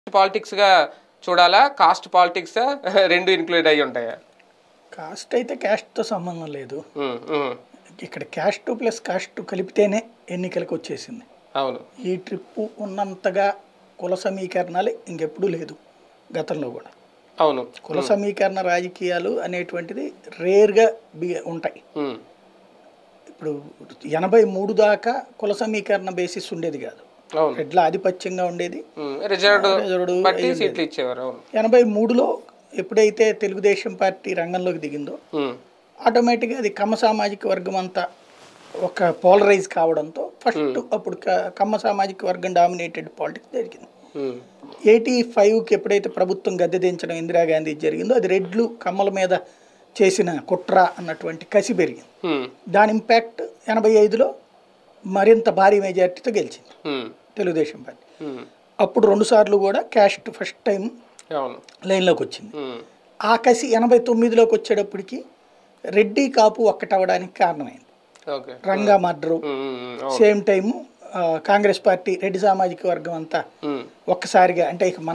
Politics గా చూడాలా cost politics రెండు ఇంక్లూడ్ అయ్యి ఉంటాయా కాస్ట్ అయితే క్యాస్ట్తో సంబంధం లేదు ఉమ్, ఉమ్, ఇక్కడ క్యాస్ట్ ప్లస్ కాస్ట్ కలిపితేనే ఎన్నికలకు వచ్చేసింది అవును ఈ ట్రిప్పు ఉన్నంతగా కుల సమీకరణాలు ఇంకెప్పుడూ లేదు గతంలో కూడా అవును కుల సమీకరణ రాజకీయాలు అనేటువంటిది రేర్గా బి ఉంటాయి ఉమ్, ఇప్పుడు ఎనభై మూడు దాకా కుల సమీకరణ బేసిస్ ఉండేది కాదు అవును రెడ్ల ఆధిపత్యంగా ఉండేది ఉమ్, రిజర్వ్డ్ రిజర్వ్డ్ బట్టి సీట్లు ఇచ్చేవారు అవును ఎనభై మూడులో ఎప్పుడైతే తెలుగుదేశం పార్టీ రంగంలోకి దిగిందో ఉమ్, ఆటోమేటిక్గా అది కమ్మ సామాజిక వర్గం అంతా ఒక పోలరైజ్ కావడంతో ఫస్ట్ అప్పుడు క- కమ్మ సామాజిక వర్గం డామినేటెడ్ పాలిటిక్స్ జరిగింది ఉమ్, ఎయిటీ ఫైవ్కి ఎప్పుడైతే ప్రభుత్వం గద్దె దించడం ఇందిరాగాంధీ జరిగిందో అది రెడ్లు కమ్మల మీద చేసిన కుట్ర అన్నటువంటి కసి పెరిగింది ఉమ్, దాని ఇంపాక్ట్ ఎనభై ఐదులో మరింత భారీ మెజార్టీతో గెలిచింది ఉమ్, తెలుగుదేశం పార్టీ ఉమ్, అప్పుడు రెండుసార్లు కూడా క్యాస్ట్ ఫస్ట్ టైం అవును లైన్లోకి వచ్చింది ఉమ్, ఆ కసి ఎనభై తొమ్మిదిలోకి వచ్చేటప్పటికి రెడ్డి కాపు ఒక్కటవడానికి కారణమైంది ఓకే రంగా మర్డరు ఉమ్, ఉమ్, ఉమ్, అవును same time Congress party Reddy సామాజిక వర్గం అంతా ఉమ్. ఒక్కసారిగా అంటే ఇక మన